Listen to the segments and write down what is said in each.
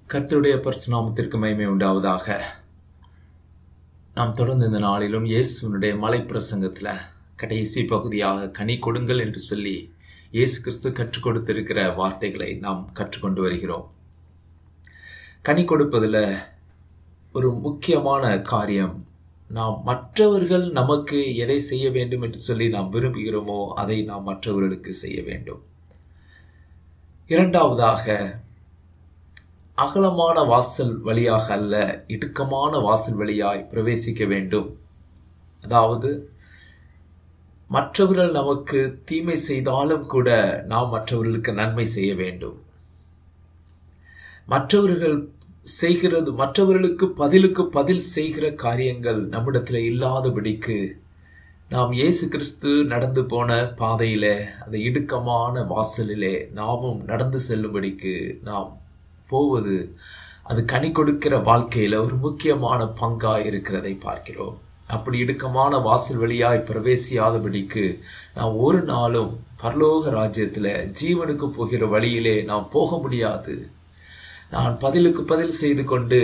கர்த்தருடைய பரிசுநாமத்திற்கு மகிமை உண்டாவதாக நாம் தொடர்ந்து இந்த நாளிலும் இயேசுனுடைய மலை பிரசங்கத்தில் கடைசி பகுதியாக கனி கொடுங்கள் என்று சொல்லி இயேசு கிறிஸ்து கற்றுக் கொடுத்திருக்கிற வார்த்தைகளை நாம் கற்றுக்கொண்டு வருகிறோம் கனி கொடுப்பதில் ஒரு முக்கியமான காரியம் நாம் மற்றவர்கள் நமக்கு எதை செய்ய வேண்டும் என்று சொல்லி நாம் விரும்புகிறோமோ அதை நாம் மற்றவர்களுக்கு செய்ய வேண்டும் இரண்டாவதாக அகலமான வாசல் வழியாக அல்ல இடுக்கமான வாசல் வழியாய் பிரவேசிக்க வேண்டும் அதாவது மற்றவர்கள் நமக்கு தீமை செய்தாலும் கூட நாம் மற்றவர்களுக்கு நன்மை செய்ய வேண்டும் மற்றவர்கள் செய்கிறது மற்றவர்களுக்கு பதிலுக்கு பதில் செய்கிற காரியங்கள் நம்மிடத்தில் இல்லாதபடிக்கு நாம் இயேசு கிறிஸ்து நடந்து போன பாதையில அந்த இடுக்கமான வாசலிலே நாமும் நடந்து செல்லும்படிக்கு நாம் போவது அது கனி கொடுக்கிற வாழ்க்கையில ஒரு முக்கியமான பங்காய் இருக்கிறதை பார்க்கிறோம் அப்படி இடுக்கமான வாசல் வழியாய் பிரவேசியாதபடிக்கு நாம் ஒரு நாளும் பரலோக ராஜ்யத்தில் ஜீவனுக்கு போகிற வழியிலே நாம் போக முடியாது நான் பதிலுக்கு பதில் செய்து கொண்டு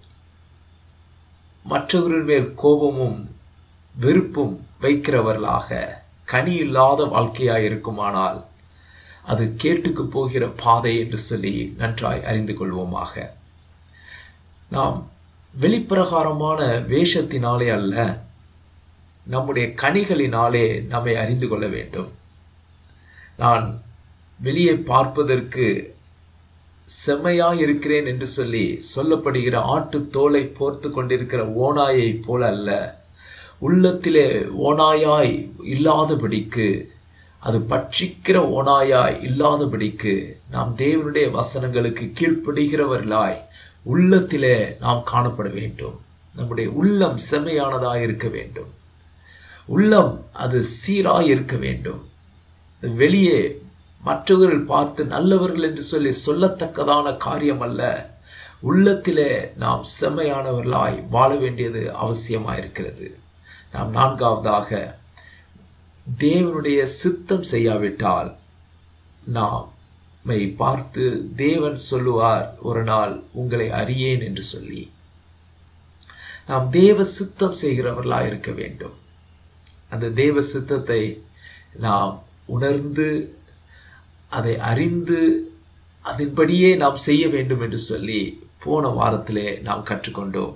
மற்றவர்கள் மேல் கோபமும் வெறுப்பும் வைக்கிறவர்களாக கனி இல்லாத வாழ்க்கையாய் இருக்குமானால் அது கேட்டுக்கு போகிற பாதை என்று சொல்லி நன்றாய் அறிந்து கொள்வோமாக நாம் வெளிப்பிரகாரமான வேஷத்தினாலே அல்ல நம்முடைய கனிகளினாலே நம்மை அறிந்து கொள்ள வேண்டும் நான் வெளியே பார்ப்பதற்கு செம்மையாய் இருக்கிறேன் என்று சொல்லி சொல்லப்படுகிற ஆட்டு தோலை போர்த்து கொண்டிருக்கிற ஓனாயை போல அல்ல உள்ளத்திலே ஓனாயாய் இல்லாதபடிக்கு அது பட்சிக்கிற ஓனாயாய் இல்லாதபடிக்கு நாம் தேவனுடைய வசனங்களுக்கு கீழ்ப்படுகிறவர்களாய் உள்ளத்திலே நாம் காணப்பட வேண்டும் நம்முடைய உள்ளம் செம்மையானதாய் இருக்க வேண்டும் உள்ளம் அது சீராய் இருக்க வேண்டும் வெளியே மற்றவர்கள் பார்த்து நல்லவர்கள் என்று சொல்லி சொல்லத்தக்கதான காரியம் அல்ல உள்ளத்திலே நாம் செம்மையானவர்களாய் வாழ வேண்டியது அவசியமாயிருக்கிறது நாம் நான்காவதாக தேவனுடைய சித்தம் செய்யாவிட்டால் நாம் மை பார்த்து தேவன் சொல்லுவார் ஒரு நாள் உங்களை அறியேன் என்று சொல்லி நாம் தேவ சித்தம் செய்கிறவர்களாக இருக்க வேண்டும் அந்த தேவ சித்தத்தை நாம் உணர்ந்து அதை அறிந்து அதன்படியே நாம் செய்ய வேண்டும் என்று சொல்லி போன வாரத்திலே நாம் கற்றுக்கொண்டோம்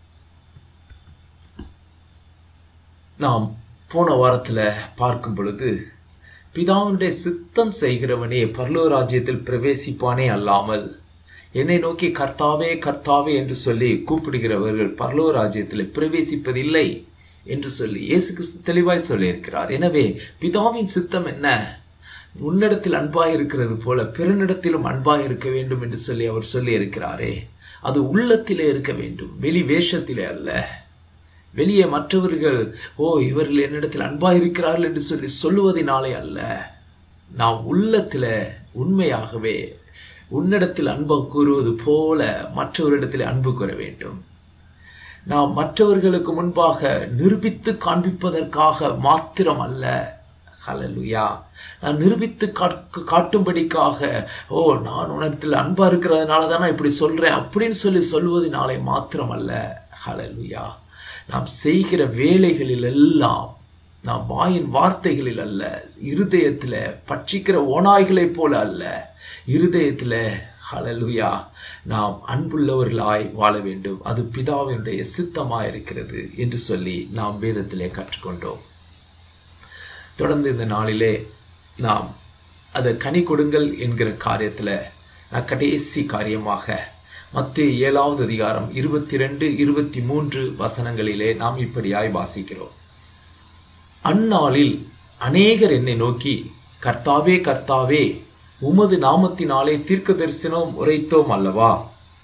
நாம் போன வாரத்தில் பார்க்கும் பொழுது பிதாவுடைய சித்தம் செய்கிறவனே பர்லோ ராஜ்யத்தில் பிரவேசிப்பானே அல்லாமல் என்னை நோக்கி கர்த்தாவே கர்த்தாவே என்று சொல்லி கூப்பிடுகிறவர்கள் பர்லோ ராஜ்யத்தில் பிரவேசிப்பதில்லை என்று சொல்லி இயேசு கிறிஸ்து தெளிவாய் சொல்லியிருக்கிறார் எனவே பிதாவின் சித்தம் என்ன உன்னிடத்தில் அன்பாய் இருக்கிறது போல பிறனிடத்திலும் அன்பாய் இருக்க வேண்டும் என்று சொல்லி அவர் சொல்லி இருக்கிறாரே அது உள்ளத்திலே இருக்க வேண்டும் வெளி வேஷத்திலே அல்ல வெளியே மற்றவர்கள் ஓ இவர்கள் என்னிடத்தில் அன்பாக இருக்கிறார்கள் என்று சொல்லி சொல்லுவதனாலே அல்ல நாம் உள்ளத்தில் உண்மையாகவே உன்னிடத்தில் அன்பு கூறுவது போல மற்றவரிடத்தில் அன்பு கூற வேண்டும் நாம் மற்றவர்களுக்கு முன்பாக நிரூபித்து காண்பிப்பதற்காக மாத்திரம் அல்ல ஹலலுயா நான் நிரூபித்து காட்டும்படிக்காக ஓ நான் உனத்தில் அன்பா இருக்கிறதுனால தான் நான் இப்படி சொல்றேன் அப்படின்னு சொல்லி சொல்வதனாலே மாத்திரம் அல்ல ஹலலுயா நாம் செய்கிற வேலைகளில் எல்லாம் நாம் வாயின் வார்த்தைகளில் அல்ல இருதயத்தில் பட்சிக்கிற ஓநாய்களைப் போல அல்ல இருதயத்தில் ஹலலுயா நாம் அன்புள்ளவர்களாய் வாழ வேண்டும் அது பிதாவினுடைய சித்தமாக இருக்கிறது என்று சொல்லி நாம் வேதத்திலே கற்றுக்கொண்டோம் தொடர்ந்து இந்த நாளிலே நாம் அதை கனி கொடுங்கள் என்கிற காரியத்தில் நான் கடைசி காரியமாக மத்திய ஏழாவது அதிகாரம் இருபத்தி ரெண்டு இருபத்தி மூன்று வசனங்களிலே நாம் இப்படியாய் வாசிக்கிறோம் அந்நாளில் அநேகர் என்னை நோக்கி கர்த்தாவே கர்த்தாவே உமது நாமத்தினாலே தீர்க்க தரிசனம் உரைத்தோம் அல்லவா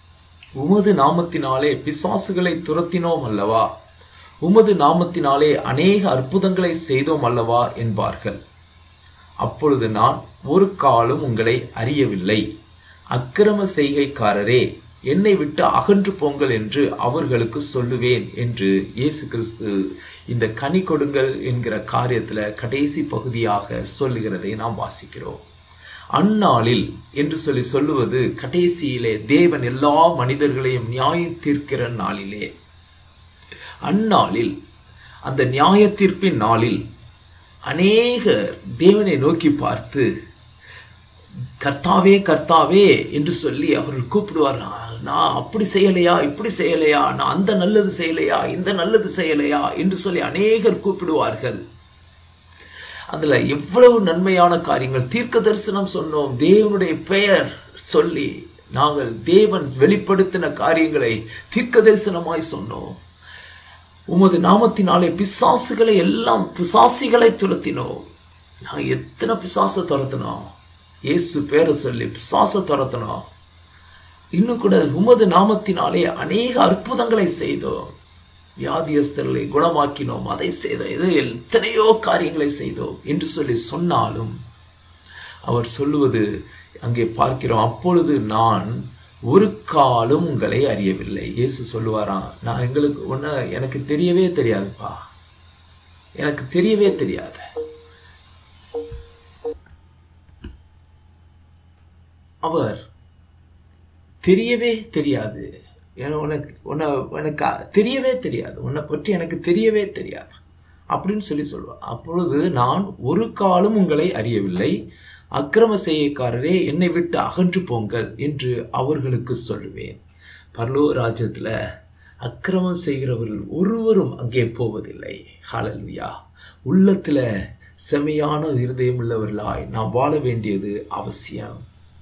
உமது நாமத்தினாலே பிசாசுகளை துரத்தினோம் அல்லவா உமது நாமத்தினாலே அநேக அற்புதங்களை செய்தோம் அல்லவா என்பார்கள் அப்பொழுது நான் ஒரு காலம் உங்களை அறியவில்லை அக்கிரம செய்கைக்காரரே என்னை விட்டு அகன்று போங்கள் என்று அவர்களுக்கு சொல்லுவேன் என்று இயேசு கிறிஸ்து இந்த கனி கொடுங்கள் என்கிற காரியத்தில் கடைசி பகுதியாக சொல்லுகிறதை நாம் வாசிக்கிறோம் அந்நாளில் என்று சொல்லி சொல்லுவது கடைசியிலே தேவன் எல்லா மனிதர்களையும் நியாயம் தீர்க்கிற நாளிலே அந்நாளில் அந்த நியாய தீர்ப்பின் நாளில் அநேகர் தேவனை நோக்கி பார்த்து கர்த்தாவே கர்த்தாவே என்று சொல்லி அவர்கள் கூப்பிடுவார் "நான் நான் அப்படி செய்யலையா இப்படி செய்யலையா நான் அந்த நல்லது செய்யலையா இந்த நல்லது செய்யலையா என்று சொல்லி அநேகர் கூப்பிடுவார்கள் அதுல எவ்வளவு நன்மையான காரியங்கள் தீர்க்க தரிசனம் சொன்னோம் தேவனுடைய பெயர் சொல்லி நாங்கள் தேவன் வெளிப்படுத்தின காரியங்களை தீர்க்க தரிசனமாய் சொன்னோம் உமது நாமத்தினாலே பிசாசுகளை எல்லாம் பிசாசிகளை துரத்தினோம் நான் எத்தனை பிசாசை துரத்தினோம் இயேசு பேரை சொல்லி பிசாசை துரத்தினோம் இன்னும் கூட உமது நாமத்தினாலே அநேக அற்புதங்களை செய்தோம் வியாதியஸ்தர்களை குணமாக்கினோம் அதை செய்தோம் இது எத்தனையோ காரியங்களை செய்தோம் என்று சொல்லி சொன்னாலும் அவர் சொல்லுவது அங்கே பார்க்கிறோம் அப்பொழுது நான் ஒரு காலம் உங்களை அறியவில்லை இயேசு சொல்லுவாராம் நான் எங்களுக்கு ஒன்று எனக்கு தெரியவே தெரியாதுப்பா எனக்கு தெரியவே தெரியாது அவர் தெரியவே தெரியாது ஏன்னா உனக்கு உன்னை உனக்கு தெரியவே தெரியாது உன்னை பற்றி எனக்கு தெரியவே தெரியாது அப்படின்னு சொல்லி சொல்லுவார் அப்பொழுது நான் ஒரு காலம் உங்களை அறியவில்லை அக்கிரம செய்யக்காரரே என்னை விட்டு அகன்று போங்கள் என்று அவர்களுக்கு சொல்லுவேன் பரலோ ராஜ்யத்தில் அக்கிரமம் செய்கிறவர்கள் ஒருவரும் அங்கே போவதில்லை ஹalleluya உள்ளத்தில் செமையான இருதயம் உள்ளவர்களாய் நாம் வாழ வேண்டியது அவசியம்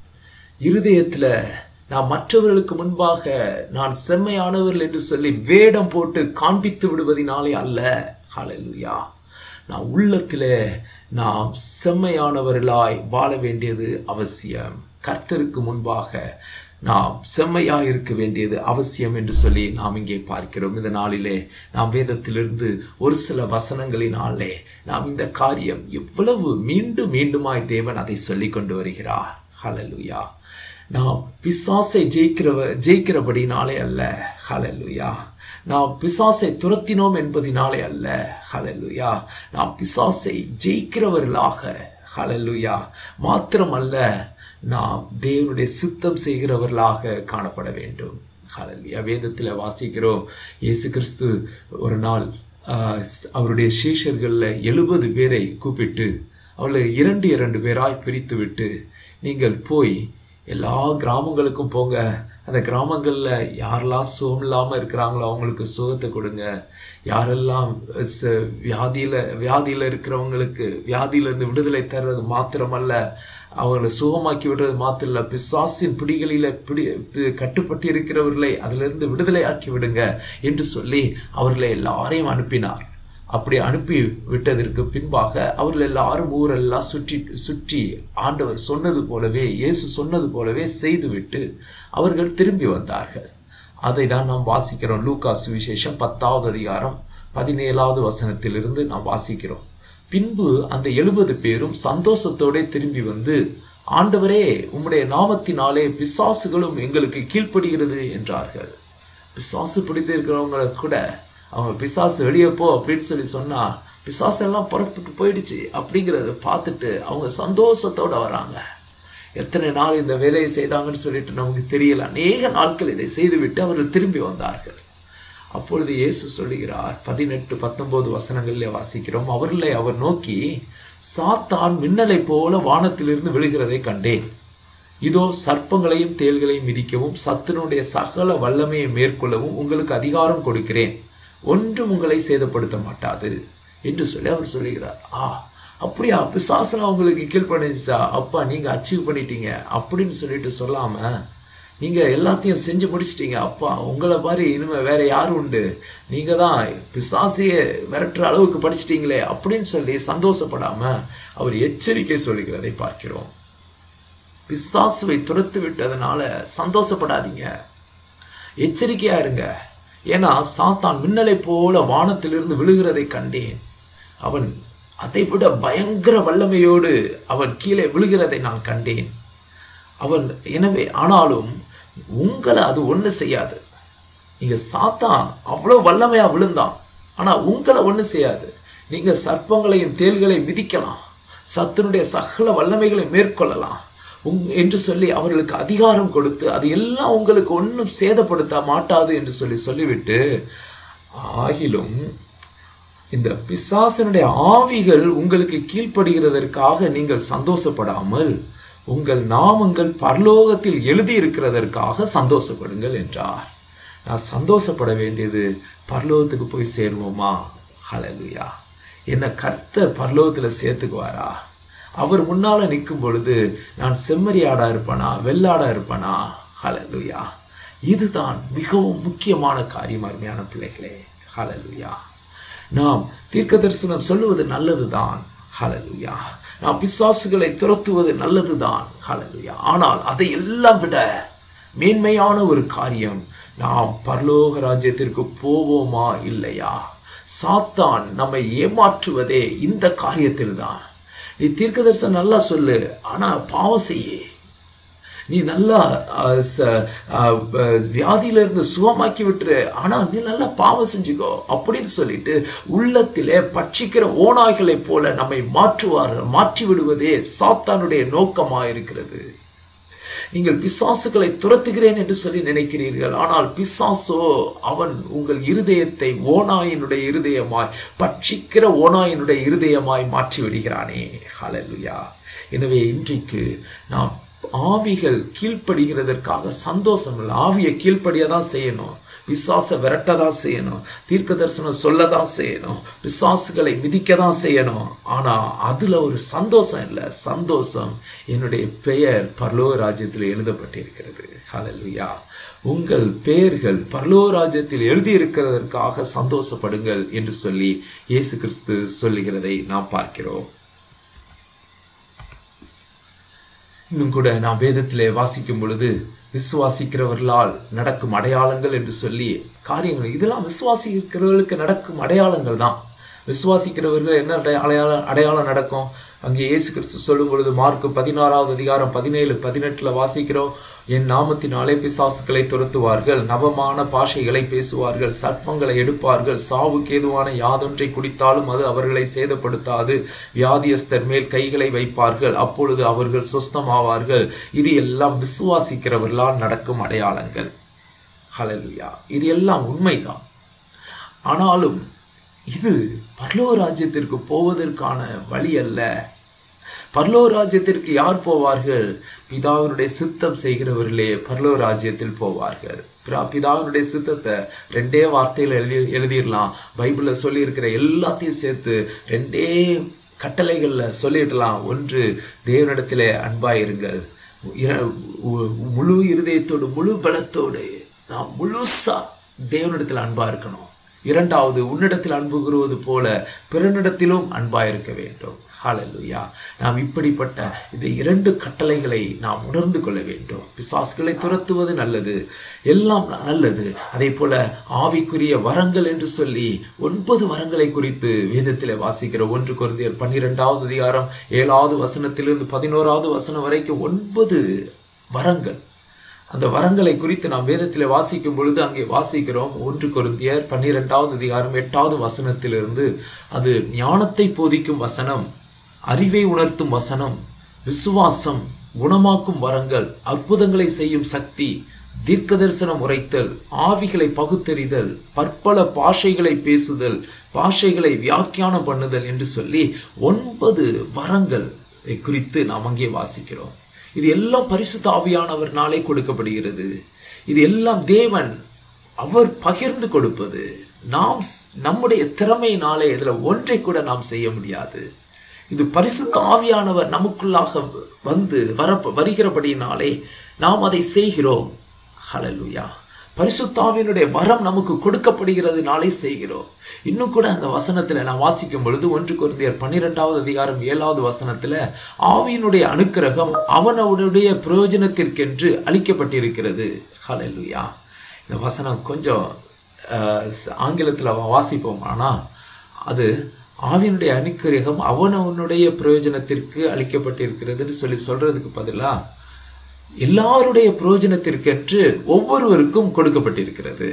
இருதயத்தில் நான் மற்றவர்களுக்கு முன்பாக நான் செம்மையானவர்கள் என்று சொல்லி வேடம் போட்டு காண்பித்து விடுவதினாலே அல்ல ஹalleluya நான் உள்ளத்தில் நாம் செம்மையானவர்களாய் வாழ வேண்டியது அவசியம் கர்த்தருக்கு முன்பாக நாம் செம்மையாக இருக்க வேண்டியது அவசியம் என்று சொல்லி நாம் இங்கே பார்க்கிறோம் இந்த நாளிலே நாம் வேதத்திலிருந்து ஒரு சில வசனங்களினாலே நாம் இந்த காரியம் எவ்வளவு மீண்டும் மீண்டுமாய் தேவன் அதை சொல்லி கொண்டு வருகிறார் ஹalleluya நாம் பிசாசை ஜெயிக்கிறவ ஜெயிக்கிறபடினாலே அல்ல ஹalleluya நாம் பிசாசை துரத்தினோம் என்பதினாலே அல்ல ஹalleluya நாம் பிசாசை ஜெயிக்கிறவர்களாக ஹalleluya மாத்திரமல்ல நாம் தேவனுடைய சித்தம் செய்கிறவர்களாக காணப்பட வேண்டும் ஹalleluya வேதத்தில் வாசிக்கிறோம் இயேசு கிறிஸ்து ஒரு நாள் ஆஹ், அவருடைய சீஷர்களில் எழுபது பேரை கூப்பிட்டு அவளை இரண்டு இரண்டு பேராய் பிரித்து விட்டு நீங்கள் போய் எல்லா கிராமங்களுக்கும் போங்க அந்த கிராமங்களில் யாரெல்லாம் சுகம் இல்லாமல் இருக்கிறாங்களோ அவங்களுக்கு சுகத்தை கொடுங்க யாரெல்லாம் ச- வியாதியில் வியாதியில் இருக்கிறவங்களுக்கு வியாதியிலேருந்து விடுதலை தர்றது மாத்திரமல்ல அவங்களை சுகமாக்கி விடுறது மாத்திரம் இல்லை பிசாசின் பிடிகளில் பிடி பி- கட்டுப்பட்டு இருக்கிறவர்களை அதிலிருந்து விடுதலை ஆக்கி விடுங்க என்று சொல்லி அவர்களை எல்லாரையும் அனுப்பினார் அப்படி அனுப்பி விட்டதற்கு பின்பாக அவர்கள் எல்லாரும் ஊரெல்லாம் சுற்றி சுற்றி ஆண்டவர் சொன்னது போலவே இயேசு சொன்னது போலவே செய்துவிட்டு அவர்கள் திரும்பி வந்தார்கள் அதை தான் நாம் வாசிக்கிறோம் லூக்கா சுவிசேஷம் பத்தாவது அதிகாரம் பதினேழாவது வசனத்திலிருந்து நாம் வாசிக்கிறோம் பின்பு அந்த எழுபது பேரும் சந்தோஷத்தோட திரும்பி வந்து ஆண்டவரே உம்முடைய நாமத்தினாலே பிசாசுகளும் எங்களுக்கு கீழ்ப்படுகிறது என்றார்கள் பிசாசு பிடித்து இருக்கிறவங்கள கூட அவங்க பிசாசு வெளியே போ அப்படின்னு சொல்லி சொன்னா பிசாசு எல்லாம் புறப்பட்டு போயிடுச்சு அப்படிங்கிறத பார்த்துட்டு அவங்க சந்தோஷத்தோட வராங்க எத்தனை நாள் இந்த வேலையை செய்தாங்கன்னு சொல்லிட்டு நமக்கு தெரியல அநேக நாட்கள் இதை செய்துவிட்டு அவர்கள் திரும்பி வந்தார்கள் அப்பொழுது இயேசு சொல்லுகிறார் பதினெட்டு பத்தொன்பது வசனங்களிலே வாசிக்கிறோம் அவர்களை அவர் நோக்கி சாத்தான் மின்னலை போல வானத்திலிருந்து விழுகிறதை கண்டேன் இதோ சர்ப்பங்களையும் தேள்களையும் மிதிக்கவும் சத்துனுடைய சகல வல்லமையை மேற்கொள்ளவும் உங்களுக்கு அதிகாரம் கொடுக்கிறேன் ஒன்றும் உங்களை சேதப்படுத்த மாட்டாது என்று சொல்லி அவர் சொல்லுகிறார் ஆ அப்படியா பிசாசனம் உங்களுக்கு கீழ்ப்பணிச்சா அப்பா நீங்க அச்சீவ் பண்ணிட்டீங்க அப்படின்னு சொல்லிட்டு சொல்லாம நீங்க எல்லாத்தையும் செஞ்சு முடிச்சிட்டீங்க அப்பா உங்களை மாதிரி இனிமே வேற யார் உண்டு நீங்க தான் பிசாசையே விரட்டுற அளவுக்கு படிச்சிட்டீங்களே அப்படின்னு சொல்லி சந்தோஷப்படாம அவர் எச்சரிக்கை சொல்லுகிறதை பார்க்கிறோம் பிசாசுவை துரத்து விட்டதுனால சந்தோஷப்படாதீங்க எச்சரிக்கையா இருங்க ஏன்னா சாத்தான் மின்னலை போல வானத்திலிருந்து விழுகிறதை கண்டேன் அவன் அதைவிட பயங்கர வல்லமையோடு அவன் கீழே விழுகிறதை நான் கண்டேன் அவன் எனவே ஆனாலும் உங்களை அது ஒண்ணு செய்யாது நீங்க சாத்தான் அவ்வளோ வல்லமையா விழுந்தான் ஆனா உங்களை ஒண்ணு செய்யாது நீங்க சர்ப்பங்களையும் தேள்களையும் மிதிக்கலாம் சத்துனுடைய சகல வல்லமைகளை மேற்கொள்ளலாம் உங் என்று சொல்லி அவர்களுக்கு அதிகாரம் கொடுத்து அது எல்லாம் உங்களுக்கு ஒன்றும் சேதப்படுத்த மாட்டாது என்று சொல்லி சொல்லிவிட்டு ஆகிலும் இந்த பிசாசனுடைய ஆவிகள் உங்களுக்கு கீழ்ப்படுகிறதற்காக நீங்கள் சந்தோஷப்படாமல் உங்கள் நாமங்கள் பரலோகத்தில் எழுதியிருக்கிறதற்காக சந்தோஷப்படுங்கள் என்றார் நான் சந்தோஷப்பட வேண்டியது பரலோகத்துக்கு போய் சேருவோமா ஹalleluya என்ன கர்த்தர் பரலோகத்தில் சேர்த்துக்குவாரா அவர் முன்னால நிற்கும் பொழுது நான் செம்மறியாடா இருப்பனா வெள்ளாடா இருப்பனா ஹalleluya இதுதான் மிகவும் முக்கியமான காரியம் அருமையான பிள்ளைகளே ஹalleluya நாம் தீர்க்க தரிசனம் சொல்லுவது நல்லதுதான் ஹalleluya நாம் பிசாசுகளை துரத்துவது நல்லதுதான் ஹalleluya ஆனால் அதை எல்லாம் விட மேன்மையான ஒரு காரியம் நாம் பரலோக ராஜ்யத்திற்கு போவோமா இல்லையா சாத்தான் நம்மை ஏமாற்றுவதே இந்த காரியத்தில் தான் நீ தீர்க்கதரிசனம் நல்லா சொல்லு ஆனா பாவம் செய்யே நீ நல்லா அஹ், ச- அஹ், அஹ், வியாதியில இருந்து சுகமாக்கி விட்டுரு ஆனா நீ நல்லா பாவம் செஞ்சுக்கோ அப்படின்னு சொல்லிட்டு உள்ளத்திலே பட்சிக்கிற ஓநாய்களைப் போல நம்மை மாற்றுவார் மாற்றி விடுவதே சாத்தானுடைய நோக்கமா இருக்கிறது நீங்கள் பிசாசுகளை துரத்துகிறேன் என்று சொல்லி நினைக்கிறீர்கள் ஆனால் பிசாசோ அவன் உங்கள் இருதயத்தை ஓநாயினுடைய இருதயமாய் பட்சிக்கிற ஓநாயினுடைய இருதயமாய் மாற்றி விடுகிறானே ஹalleluya எனவே இன்றைக்கு நாம் ஆவிகள் கீழ்ப்படுகிறதற்காக சந்தோஷம் இல்லை ஆவியை கீழ்ப்படிய தான் செய்யணும் பிசாசை விரட்ட தான் செய்யணும் தீர்க்க தரிசனம் சொல்ல தான் செய்யணும் பிசாசுகளை மிதிக்க தான் செய்யணும் ஆனால் அதில் ஒரு சந்தோஷம் இல்லை சந்தோஷம் என்னுடைய பெயர் பரலோக ராஜ்யத்தில் எழுதப்பட்டிருக்கிறது ஹalleluya உங்கள் பெயர்கள் பரலோக ராஜ்யத்தில் எழுதியிருக்கிறதற்காக சந்தோஷப்படுங்கள் என்று சொல்லி இயேசு கிறிஸ்து சொல்லுகிறதை நாம் பார்க்கிறோம் இன்னும் கூட நாம் வேதத்திலே வாசிக்கும் பொழுது விசுவாசிக்கிறவர்களால் நடக்கும் அடையாளங்கள் என்று சொல்லி காரியங்கள் இதெல்லாம் விசுவாசிக்கிறவர்களுக்கு நடக்கும் அடையாளங்கள் தான் விசுவாசிக்கிறவர்கள் என்ன அடைய- அடையாளம் அடையாளம் நடக்கும் அங்கே இயேசு கிறிஸ்து சொல்லும் பொழுது மார்க் பதினாறாவது அதிகாரம் பதினேழு பதினெட்டுல வாசிக்கிறோம் என் நாமத்தினாலே பிசாசுகளை துரத்துவார்கள் நவமான பாஷைகளை பேசுவார்கள் சர்ப்பங்களை எடுப்பார்கள் சாவுக்கு ஏதுவான யாதொன்றை குடித்தாலும் அது அவர்களை சேதப்படுத்தாது வியாதியஸ்தர் மேல் கைகளை வைப்பார்கள் அப்பொழுது அவர்கள் சொஸ்தமாவார்கள் இது எல்லாம் விசுவாசிக்கிறவர்களால் நடக்கும் அடையாளங்கள் ஹalleluya இது எல்லாம் உண்மைதான் ஆனாலும் இது பரலோக ராஜ்யத்திற்கு போவதற்கான வழி அல்ல பரலோக ராஜ்யத்திற்கு யார் போவார்கள் பிதாவினுடைய சித்தம் செய்கிறவர்களே பரலோக ராஜ்யத்தில் போவார்கள் பிதா- பிதாவினுடைய சித்தத்தை ரெண்டே வார்த்தையில் எழுதி எழுதிடலாம் பைபிளில் சொல்லியிருக்கிற எல்லாத்தையும் சேர்த்து ரெண்டே கட்டளைகளில் சொல்லிடலாம் ஒன்று தேவனிடத்திலே அன்பாயிருங்கள் இர- உ- முழு இருதயத்தோடு முழு பலத்தோடு நாம் முழுசா தேவனிடத்தில் அன்பா இருக்கணும் இரண்டாவது உன்னிடத்தில் அன்பு கூறுவது போல பிறனிடத்திலும் அன்பா இருக்க வேண்டும் ஹalleluya நாம் இப்படிப்பட்ட இந்த இரண்டு கட்டளைகளை நாம் உணர்ந்து கொள்ள வேண்டும் பிசாசுகளை துரத்துவது நல்லது எல்லாம் நல்லது அதே போல ஆவிக்குரிய வரங்கள் என்று சொல்லி ஒன்பது வரங்களை குறித்து வேதத்தில் வாசிக்கிற ஒன்று குருந்தியர் பன்னிரெண்டாவது அதிகாரம் ஏழாவது வசனத்திலிருந்து பதினோராவது வசனம் வரைக்கும் ஒன்பது வரங்கள் அந்த வரங்களை குறித்து நாம் வேதத்தில் வாசிக்கும் பொழுது அங்கே வாசிக்கிறோம் ஒன்று கொருந்தியர் பன்னிரெண்டாவது அதிகாரம் எட்டாவது வசனத்திலிருந்து அது ஞானத்தை போதிக்கும் வசனம் அறிவை உணர்த்தும் வசனம் விசுவாசம் குணமாக்கும் வரங்கள் அற்புதங்களை செய்யும் சக்தி தீர்க்க தரிசனம் உரைத்தல் ஆவிகளை பகுத்தறிதல் பற்பல பாஷைகளை பேசுதல் பாஷைகளை வியாக்கியானம் பண்ணுதல் என்று சொல்லி ஒன்பது வரங்கள் குறித்து நாம் அங்கே வாசிக்கிறோம் இது எல்லாம் பரிசுத்த ஆவியானவர்னாலே கொடுக்கப்படுகிறது இது எல்லாம் தேவன் அவர் பகிர்ந்து கொடுப்பது நாம் ஸ்- நம்முடைய திறமையினாலே இதில் ஒன்றை கூட நாம் செய்ய முடியாது இது பரிசுத்த ஆவியானவர் நமக்குள்ளாக வந்து வர வருகிறபடியினாலே நாம் அதை செய்கிறோம் ஹalleluya பரிசுத்தாவினுடைய வரம் நமக்கு கொடுக்கப்படுகிறதுனாலே செய்கிறோம் இன்னும் கூட அந்த வசனத்துல நான் வாசிக்கும் பொழுது ஒன்று குருந்தியர் பன்னிரெண்டாவது அதிகாரம் ஏழாவது வசனத்துல ஆவியினுடைய அனுக்கிரகம் அவனவனுடைய பிரயோஜனத்திற்கென்று அளிக்கப்பட்டிருக்கிறது ஹalleluya இந்த வசனம் கொஞ்சம் அஹ், ஆங்கிலத்துல வாசிப்போம் ஆனா அது ஆவியினுடைய அனுக்கிரகம் அவனவனுடைய பிரயோஜனத்திற்கு அளிக்கப்பட்டிருக்கிறதுன்னு சொல்லி சொல்றதுக்கு பதிலா எல்லாருடைய பிரயோஜனத்திற்கென்று ஒவ்வொருவருக்கும் கொடுக்கப்பட்டிருக்கிறது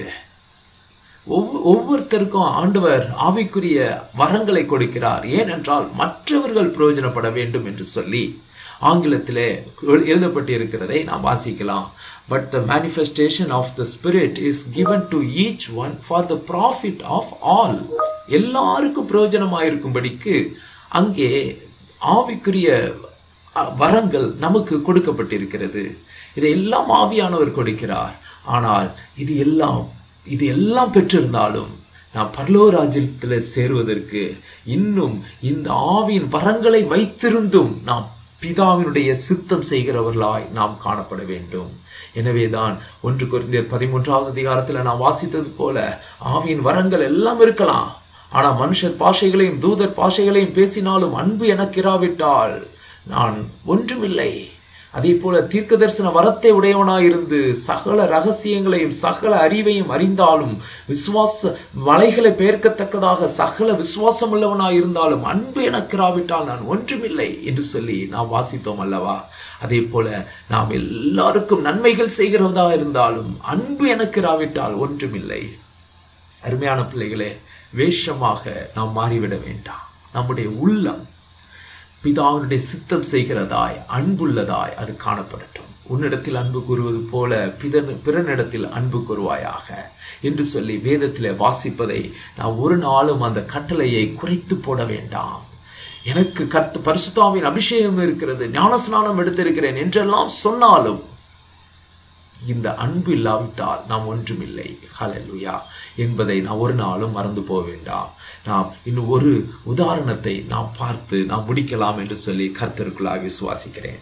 ஒவ்வொ- ஒவ்வொருத்தருக்கும் ஆண்டவர் ஆவிக்குரிய வரங்களை கொடுக்கிறார் ஏனென்றால் மற்றவர்கள் பிரயோஜனப்பட வேண்டும் என்று சொல்லி ஆங்கிலத்திலே எழுதப்பட்டு இருக்கிறதை நாம் வாசிக்கலாம் but the manifestation of the spirit is given to each one for the profit of all எல்லாருக்கும் பிரயோஜனமாக இருக்கும்படிக்கு அங்கே ஆவிக்குரிய வரங்கள் நமக்கு கொடுக்கப்பட்டிருக்கிறது இதையெல்லாம் ஆவியானவர் கொடுக்கிறார் ஆனால் இது எல்லாம் இது எல்லாம் பெற்றிருந்தாலும் நாம் பரலோராஜ்யத்தில் சேருவதற்கு இன்னும் இந்த ஆவியின் வரங்களை வைத்திருந்தும் நாம் பிதாவினுடைய சித்தம் செய்கிறவர்களாய் நாம் காணப்பட வேண்டும் எனவேதான் ஒன்று குறைந்தர் பதிமூன்றாவது அதிகாரத்தில் நாம் வாசித்தது போல ஆவியின் வரங்கள் எல்லாம் இருக்கலாம் ஆனால் மனுஷர் பாஷைகளையும் தூதர் பாஷைகளையும் பேசினாலும் அன்பு எனக்கு இராவிட்டால் நான் ஒன்றுமில்லை அதே போல தீர்க்க தரிசன வரத்தை உடையவனாயிருந்து சகல ரகசியங்களையும் சகல அறிவையும் அறிந்தாலும் விசுவாச மலைகளை பெயர்க்கத்தக்கதாக சகல விசுவாசம் உள்ளவனாயிருந்தாலும் அன்பு எனக்கு இராவிட்டால் நான் ஒன்றுமில்லை என்று சொல்லி நாம் வாசித்தோம் அல்லவா அதே போல நாம் எல்லாருக்கும் நன்மைகள் செய்கிறதா இருந்தாலும் அன்பு எனக்கு இராவிட்டால் ஒன்றுமில்லை அருமையான பிள்ளைகளே வேஷமாக நாம் மாறிவிட வேண்டாம் நம்முடைய உள்ளம் பிதாவினுடைய சித்தம் செய்கிறதாய் அன்புள்ளதாய் அது காணப்படட்டும் உன்னிடத்தில் அன்பு கூறுவது போல பிதன் பிறனிடத்தில் அன்பு கூறுவாயாக என்று சொல்லி வேதத்தில் வாசிப்பதை நான் ஒரு நாளும் அந்த கட்டளையை குறைத்து போட வேண்டாம் எனக்கு கர்த்த பரிசுத்தாவின் அபிஷேகம் இருக்கிறது ஞானஸ்நானம் எடுத்திருக்கிறேன் என்றெல்லாம் சொன்னாலும் இந்த அன்பு இல்லாவிட்டால் நாம் ஒன்றுமில்லை ஹலலுயா என்பதை நான் ஒரு நாளும் மறந்து போக வேண்டாம் நாம் இன்னும் ஒரு உதாரணத்தை நாம் பார்த்து நாம் முடிக்கலாம் என்று சொல்லி கர்த்தருக்குள்ளாக விசுவாசிக்கிறேன்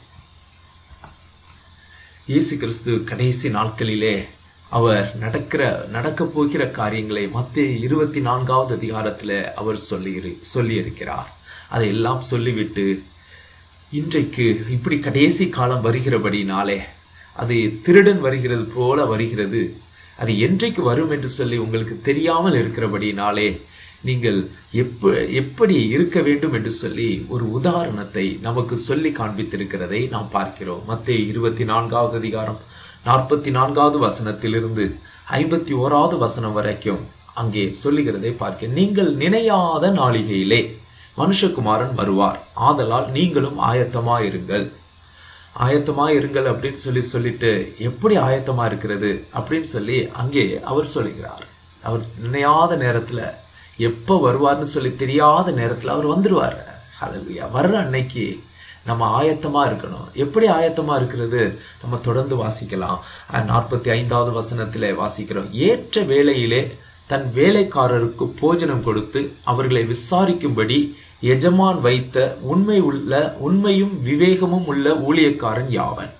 இயேசு கிறிஸ்து கடைசி நாட்களிலே அவர் நடக்கிற நடக்க போகிற காரியங்களை மத்திய இருபத்தி நான்காவது அதிகாரத்தில் அவர் சொல்லி சொல்லியிருக்கிறார் அதையெல்லாம் சொல்லிவிட்டு இன்றைக்கு இப்படி கடைசி காலம் வருகிறபடினாலே அது திருடன் வருகிறது போல வருகிறது அது என்றைக்கு வரும் என்று சொல்லி உங்களுக்கு தெரியாமல் இருக்கிறபடினாலே நீங்கள் எப்ப எப்படி இருக்க வேண்டும் என்று சொல்லி ஒரு உதாரணத்தை நமக்கு சொல்லி காண்பித்திருக்கிறதை நாம் பார்க்கிறோம் மத்திய இருபத்தி நான்காவது அதிகாரம் நாற்பத்தி நான்காவது வசனத்திலிருந்து ஐம்பத்தி ஓராவது வசனம் வரைக்கும் அங்கே சொல்லுகிறதை பார்க்க நீங்கள் நினையாத நாளிகையிலே மனுஷகுமாரன் வருவார் ஆதலால் நீங்களும் ஆயத்தமாயிருங்கள் ஆயத்தமா இருங்கள் அப்படின்னு சொல்லி சொல்லிட்டு எப்படி ஆயத்தமா இருக்கிறது அப்படின்னு சொல்லி அங்கே அவர் சொல்லுகிறார் அவர் நினையாத நேரத்துல எப்போ வருவார்னு சொல்லி தெரியாத நேரத்தில் அவர் வந்துடுவார் ஹலலுயா வர்ற அன்னைக்கு நம்ம ஆயத்தமாக இருக்கணும் எப்படி ஆயத்தமாக இருக்கிறது நம்ம தொடர்ந்து வாசிக்கலாம் நாற்பத்தி ஐந்தாவது வசனத்தில் வாசிக்கிறோம் ஏற்ற வேளையிலே தன் வேலைக்காரருக்கு போஜனம் கொடுத்து அவர்களை விசாரிக்கும்படி எஜமான் வைத்த உண்மை உள்ள உண்மையும் விவேகமும் உள்ள ஊழியக்காரன் யாவன்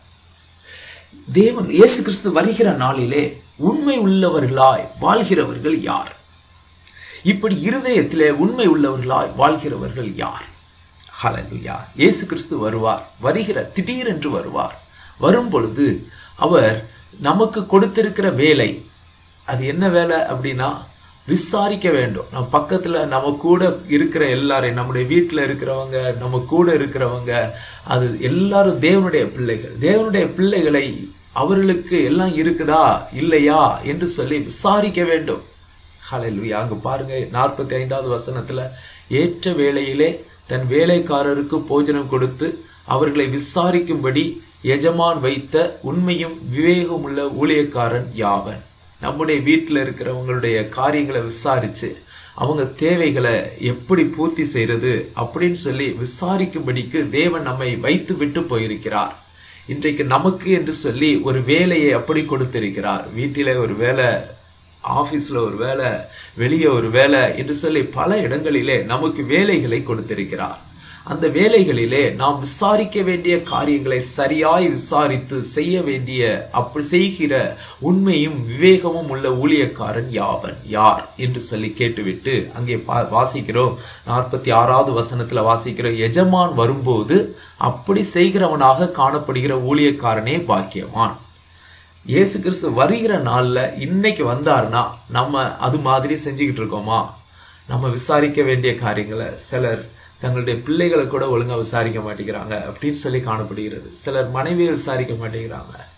தேவன் இயேசு கிறிஸ்து வருகிற நாளிலே உண்மை உள்ளவர்களாய் வாழ்கிறவர்கள் யார் இப்படி இருதயத்திலே உண்மை உள்ளவர்களாய் வாழ்கிறவர்கள் யார் ஹலலுயா இயேசு கிறிஸ்து வருவார் வருகிற திடீரென்று வருவார் வரும் பொழுது அவர் நமக்கு கொடுத்திருக்கிற வேலை அது என்ன வேலை அப்படின்னா விசாரிக்க வேண்டும் நம்ம பக்கத்தில் நம்ம கூட இருக்கிற எல்லாரையும் நம்முடைய வீட்டில் இருக்கிறவங்க நம்ம கூட இருக்கிறவங்க அது எல்லாரும் தேவனுடைய பிள்ளைகள் தேவனுடைய பிள்ளைகளை அவர்களுக்கு எல்லாம் இருக்குதா இல்லையா என்று சொல்லி விசாரிக்க வேண்டும் ஹலலுயா அங்கே பாருங்க நாற்பத்தி ஐந்தாவது வசனத்தில் ஏற்ற வேளையிலே தன் வேலைக்காரருக்கு போஜனம் கொடுத்து அவர்களை விசாரிக்கும்படி எஜமான் வைத்த உண்மையும் விவேகம் உள்ள ஊழியக்காரன் யாவன் நம்முடைய வீட்டில் இருக்கிறவங்களுடைய காரியங்களை விசாரித்து அவங்க தேவைகளை எப்படி பூர்த்தி செய்கிறது அப்படின்னு சொல்லி விசாரிக்கும்படிக்கு தேவன் நம்மை வைத்து விட்டு போயிருக்கிறார் இன்றைக்கு நமக்கு என்று சொல்லி ஒரு வேலையை அப்படி கொடுத்திருக்கிறார் வீட்டில் ஒரு வேலை ஆஃபீஸில் ஒரு வேலை வெளியே ஒரு வேலை என்று சொல்லி பல இடங்களிலே நமக்கு வேலைகளை கொடுத்திருக்கிறார் அந்த வேலைகளிலே நாம் விசாரிக்க வேண்டிய காரியங்களை சரியாய் விசாரித்து செய்ய வேண்டிய அப்படி செய்கிற உண்மையும் விவேகமும் உள்ள ஊழியக்காரன் யாவன் யார் என்று சொல்லி கேட்டுவிட்டு அங்கே பா வாசிக்கிறோம் நாற்பத்தி ஆறாவது வசனத்தில் வாசிக்கிறோம் எஜமான் வரும்போது அப்படி செய்கிறவனாக காணப்படுகிற ஊழியக்காரனே பாக்கியவான் இயேசு கிறிஸ்து வருகிற நாளில் இன்னைக்கு வந்தார்னா நம்ம அது மாதிரி செஞ்சுக்கிட்டு இருக்கோமா நம்ம விசாரிக்க வேண்டிய காரியங்களை சிலர் தங்களுடைய பிள்ளைகளை கூட ஒழுங்காக விசாரிக்க மாட்டேங்கிறாங்க அப்படின்னு சொல்லி காணப்படுகிறது சிலர் மனைவியை விசாரிக்க மாட்டேங்கிறாங்க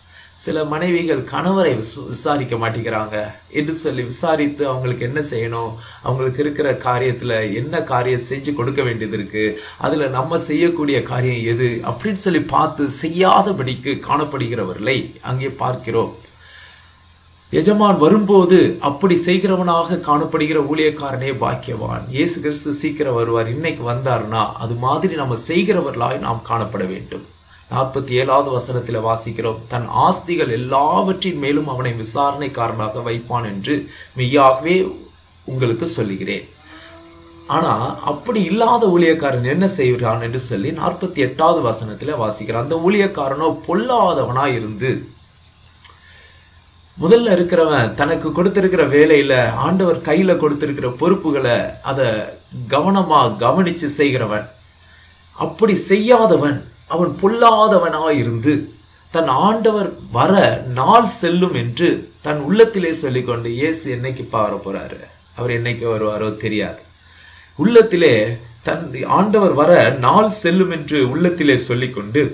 சில மனைவிகள் கணவரை விசு- விசாரிக்க மாட்டேங்கிறாங்க என்று சொல்லி விசாரித்து அவங்களுக்கு என்ன செய்யணும் அவங்களுக்கு இருக்கிற காரியத்தில் என்ன காரியம் செஞ்சு கொடுக்க வேண்டியது இருக்கு அதில் நம்ம செய்யக்கூடிய காரியம் எது அப்படின்னு சொல்லி பார்த்து செய்யாதபடிக்கு காணப்படுகிறவர்களை அங்கே பார்க்கிறோம் எஜமான் வரும்போது அப்படி செய்கிறவனாக காணப்படுகிற ஊழியக்காரனே பாக்கியவான் இயேசு கிறிஸ்து சீக்கிரம் வருவார் இன்னைக்கு வந்தார்னா அது மாதிரி நம்ம செய்கிறவர்களாய் நாம் காணப்பட வேண்டும் நாற்பத்தி ஏழாவது வசனத்தில் வாசிக்கிறோம் தன் ஆஸ்திகள் எல்லாவற்றின் மேலும் அவனை விசாரணைக்காரனாக வைப்பான் என்று மெய்யாகவே உங்களுக்கு சொல்லுகிறேன் ஆனா அப்படி இல்லாத ஊழியக்காரன் என்ன செய்கிறான் என்று சொல்லி நாற்பத்தி எட்டாவது வசனத்துல வாசிக்கிறான் அந்த ஊழியக்காரனோ பொல்லாதவனா இருந்து முதல்ல இருக்கிறவன் தனக்கு கொடுத்திருக்கிற வேலையில ஆண்டவர் கையில கொடுத்திருக்கிற பொறுப்புகளை அதை கவனமா கவனிச்சு செய்கிறவன் அப்படி செய்யாதவன் அவன் பொல்லாதவனாய் இருந்து தன் ஆண்டவர் வர நாள் செல்லும் என்று தன் உள்ளத்திலே சொல்லிக்கொண்டு இயேசு என்னைக்கு வர போறாரு அவர் என்னைக்கு வருவாரோ தெரியாது உள்ளத்திலே தன் ஆண்டவர் வர நாள் செல்லும் என்று உள்ளத்திலே சொல்லிக்கொண்டு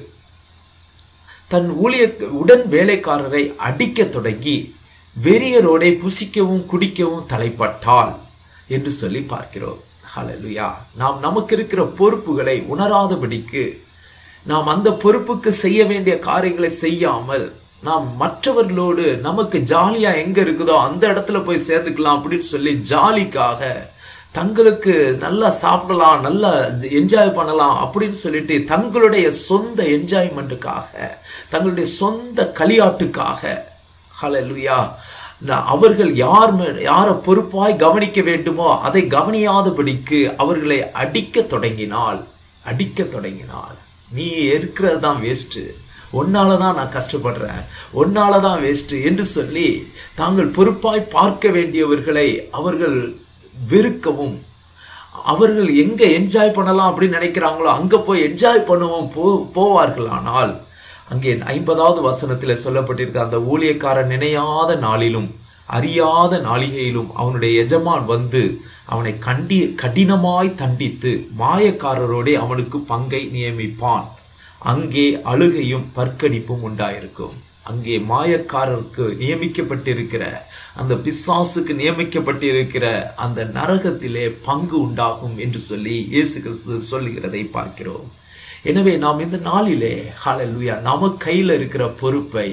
தன் ஊழிய உடன் வேலைக்காரரை அடிக்கத் தொடங்கி வெறியரோடே புசிக்கவும் குடிக்கவும் தலைப்பட்டாள் என்று சொல்லி பார்க்கிறோம் ஹalleluya நாம் நமக்கு இருக்கிற பொறுப்புகளை உணராதபடிக்கு நாம் அந்த பொறுப்புக்கு செய்ய வேண்டிய காரியங்களை செய்யாமல் நாம் மற்றவர்களோடு நமக்கு ஜாலியா எங்க இருக்குதோ அந்த இடத்துல போய் சேர்ந்துக்கலாம் அப்படின்னு சொல்லி ஜாலிக்காக தங்களுக்கு நல்லா சாப்பிடலாம் நல்லா என்ஜாய் பண்ணலாம் அப்படின்னு சொல்லிட்டு தங்களுடைய சொந்த என்ஜாய்மெண்ட்டுக்காக தங்களுடைய சொந்த களியாட்டுக்காக ஹalleluya நான் அவர்கள் யார் மே- யாரை பொறுப்பாய் கவனிக்க வேண்டுமோ அதை கவனியாதபடிக்கு அவர்களை அடிக்க தொடங்கினால் அடிக்க தொடங்கினால் நீ இருக்கிறது தான் வேஸ்ட்டு உன்னால தான் நான் கஷ்டப்படுறேன் உன்னால தான் வேஸ்ட்டு என்று சொல்லி தாங்கள் பொறுப்பாய் பார்க்க வேண்டியவர்களை அவர்கள் வெறுக்கவும் அவர்கள் எங்க என்ஜாய் பண்ணலாம் அப்படின்னு நினைக்கிறாங்களோ அங்க போய் என்ஜாய் பண்ணவும் போ போவார்களானால் அங்கே ஐம்பதாவது வசனத்தில் சொல்லப்பட்டிருக்க அந்த ஊழியக்காரன் நினையாத நாளிலும் அறியாத நாளிகையிலும் அவனுடைய எஜமான் வந்து அவனை கண்டி கடினமாய் தண்டித்து மாயக்காரரோடே அவனுக்கு பங்கை நியமிப்பான் அங்கே அழுகையும் பற்கடிப்பும் உண்டாயிருக்கும் அங்கே மாயக்காரருக்கு நியமிக்கப்பட்டிருக்கிற அந்த பிசாசுக்கு நியமிக்கப்பட்டிருக்கிற அந்த நரகத்திலே பங்கு உண்டாகும் என்று சொல்லி இயேசு கிறிஸ்து சொல்லுகிறதை பார்க்கிறோம் எனவே நாம் இந்த நாளிலே ஹalleluya நம கையில் இருக்கிற பொறுப்பை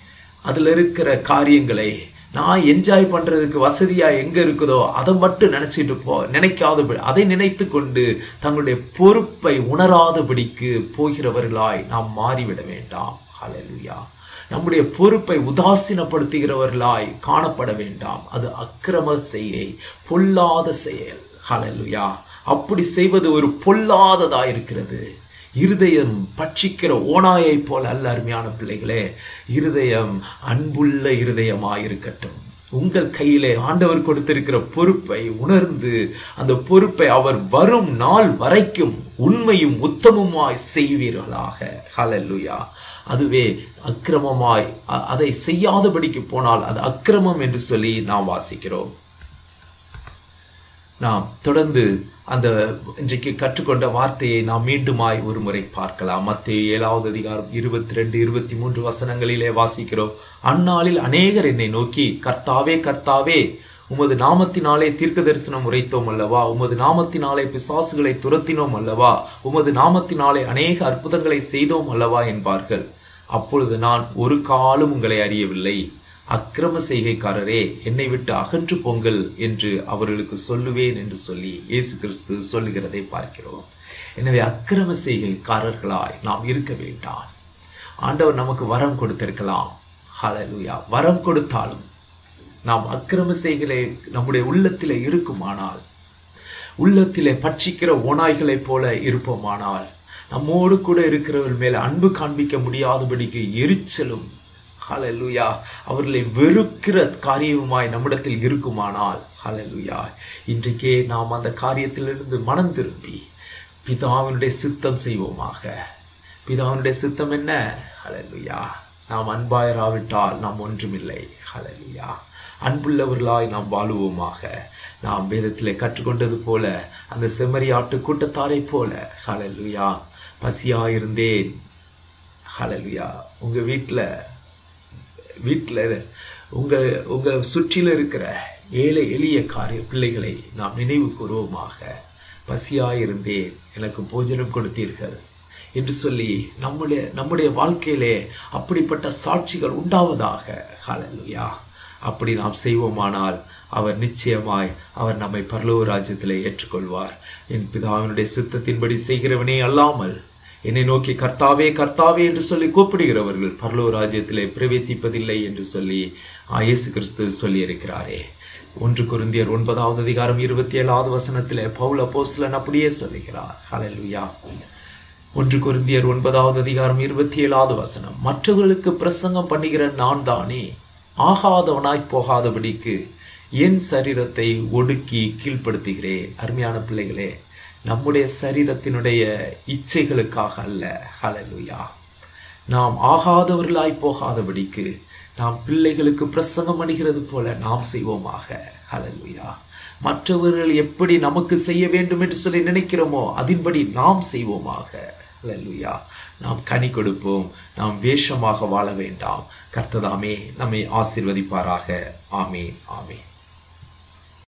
அதில் இருக்கிற காரியங்களை நான் என்ஜாய் பண்றதுக்கு வசதியா எங்க இருக்குதோ அதை மட்டும் நினைச்சிட்டு போ நினைக்காதபடி அதை நினைத்து கொண்டு தங்களுடைய பொறுப்பை உணராதபடிக்கு போகிறவர்களாய் நாம் மாறிவிட வேண்டாம் ஹalleluya நம்முடைய பொறுப்பை உதாசீனப்படுத்துகிறவர்களாய் காணப்பட வேண்டாம் அது அக்கிரம செய்கை பொல்லாத செயல் ஹalleluya அப்படி செய்வது ஒரு பொல்லாததா இருக்கிறது இருதயம் பட்சிக்கிற ஓநாயைப் போல அல்ல அருமையான பிள்ளைகளே இருதயம் அன்புள்ள இருதயமாயிருக்கட்டும் உங்கள் கையிலே ஆண்டவர் கொடுத்திருக்கிற பொறுப்பை உணர்ந்து அந்த பொறுப்பை அவர் வரும் நாள் வரைக்கும் உண்மையும் உத்தமமாய் செய்வீர்களாக ஹalleluya அதுவே அக்கிரமமாய் அ- அதை செய்யாதபடிக்கு போனால் அது அக்கிரமம் என்று சொல்லி நாம் வாசிக்கிறோம் நாம் தொடர்ந்து அந்த இன்றைக்கு கற்றுக்கொண்ட வார்த்தையை நாம் மீண்டுமாய் ஒரு முறை பார்க்கலாம் மத்திய ஏழாவது அதிகாரம் இருபத்தி ரெண்டு இருபத்தி மூன்று வசனங்களிலே வாசிக்கிறோம் அந்நாளில் அநேகர் என்னை நோக்கி கர்த்தாவே கர்த்தாவே உமது நாமத்தினாலே தீர்க்க தரிசனம் உரைத்தோம் அல்லவா உமது நாமத்தினாலே பிசாசுகளை துரத்தினோம் அல்லவா உமது நாமத்தினாலே அநேக அற்புதங்களை செய்தோம் அல்லவா என்பார்கள் அப்பொழுது நான் ஒரு காலம் உங்களை அறியவில்லை அக்கிரம செய்கைக்காரரே என்னை விட்டு அகன்று போங்கள் என்று அவர்களுக்கு சொல்லுவேன் என்று சொல்லி இயேசு கிறிஸ்து சொல்லுகிறதை பார்க்கிறோம் எனவே அக்கிரம செய்கைக்காரர்களாய் நாம் இருக்க வேண்டாம் ஆண்டவர் நமக்கு வரம் கொடுத்திருக்கலாம் ஹalleluya வரம் கொடுத்தாலும் நாம் அக்கிரம செய்களை நம்முடைய உள்ளத்திலே இருக்குமானால் உள்ளத்திலே பட்சிக்கிற ஓநாய்களைப் போல இருப்போமானால் நம்மோடு கூட இருக்கிறவர்கள் மேல் அன்பு காண்பிக்க முடியாதபடிக்கு எரிச்சலும் ஹalleluya அவர்களை வெறுக்கிற காரியமாய் நம்மிடத்தில் இருக்குமானால் ஹalleluya இன்றைக்கே நாம் அந்த காரியத்திலிருந்து மனம் திரும்பி பிதாவினுடைய சித்தம் செய்வோமாக பிதாவினுடைய சித்தம் என்ன ஹalleluya நாம் அன்பாயராவிட்டால் நாம் ஒன்றுமில்லை ஹalleluya அன்புள்ளவர்களாய் நாம் வாழுவோமாக நாம் வேதத்திலே கற்றுக்கொண்டது போல அந்த செம்மறியாட்டு கூட்டத்தாரைப் போல ஹalleluya பசியாயிருந்தேன் ஹalleluya உங்க வீட்டில் வீட்டில் உங்கள் உங்கள் சுற்றிலும் இருக்கிற ஏழை எளிய காரிய பிள்ளைகளை நாம் நினைவு கூறுவோமாக பசியாயிருந்தேன் எனக்கு போஜனம் கொடுத்தீர்கள் என்று சொல்லி நம்முடைய நம்முடைய வாழ்க்கையிலே அப்படிப்பட்ட சாட்சிகள் உண்டாவதாக ஹalleluya அப்படி நாம் செய்வோமானால் அவர் நிச்சயமாய் அவர் நம்மை பரலோக ராஜ்யத்திலே ஏற்றுக்கொள்வார் என் பிதாவினுடைய சித்தத்தின்படி செய்கிறவனே அல்லாமல் என்னை நோக்கி கர்த்தாவே கர்த்தாவே என்று சொல்லி கூப்பிடுகிறவர்கள் பரலோக ராஜ்யத்திலே பிரவேசிப்பதில்லை என்று சொல்லி ஆ, இயேசு கிறிஸ்து சொல்லி இருக்கிறாரே ஒன்று குருந்தியர் ஒன்பதாவது அதிகாரம் இருபத்தி ஏழாவது வசனத்திலே பவுல் அப்போஸ்தலன் அப்படியே சொல்லுகிறார் ஹalleluya ஒன்று கொரிந்தியர் ஒன்பதாவது அதிகாரம் இருபத்தி ஏழாவது வசனம் மற்றவர்களுக்கு பிரசங்கம் பண்ணுகிற நான் தானே ஆகாதவனாய் போகாதபடிக்கு என் சரீரத்தை ஒடுக்கி கீழ்ப்படுத்துகிறேன் அருமையான பிள்ளைகளே நம்முடைய சரீரத்தினுடைய இச்சைகளுக்காக அல்ல ஹalleluya நாம் ஆகாதவர்களாய் போகாதபடிக்கு நாம் பிள்ளைகளுக்கு பிரசங்கம் பண்ணுகிறது போல நாம் செய்வோமாக ஹalleluya மற்றவர்கள் எப்படி நமக்கு செய்ய வேண்டும் என்று சொல்லி நினைக்கிறோமோ அதின்படி நாம் செய்வோமாக ஹalleluya நாம் கனி கொடுப்போம் நாம் வேஷமாக வாழ வேண்டாம் கர்த்ததாமே நம்மை ஆசீர்வதிப்பாராக ஆமீன் ஆமீன்